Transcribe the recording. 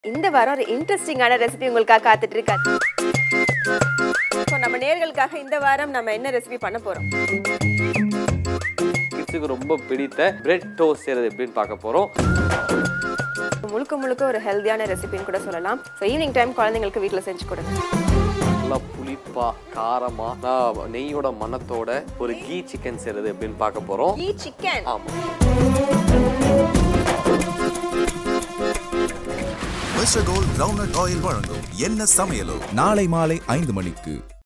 இந்த வாரம் ஒரு இன்ட்ரெஸ்டிங்கான ரெசிபி உங்களுக்காக காத்துட்டு இருக்கா ஸோ நம்ம நேர்களுக்காக இந்த வாரம் நம்ம என்ன ரெசிபி பண்ண போறோம் கிட்ஸுக்கு ரொம்ப பிடித்த பிரெட் டோஸ்ட் செய்யறது எப்படின்னு பார்க்க போறோம் முழுக்க முழுக்க ஒரு ஹெல்தியான ரெசிபின்னு கூட சொல்லலாம் ஸோ ஈவினிங் டைம் குழந்தைங்களுக்கு வீட்டில் செஞ்சு கொடுங்க நல்லா புளிப்பா காரமா நல்லா நெய்யோட மணத்தோட ஒரு கீ சிக்கன் செய்யறது எப்படின்னு பார்க்க போறோம் ஈ சிக்கன் ஆமா மிஸ்டர் கோல்ட் கிரவுண்ட் ஆயில் வழங்கும் என்ன சமையலோ நாளை மாலை ஐந்து மணிக்கு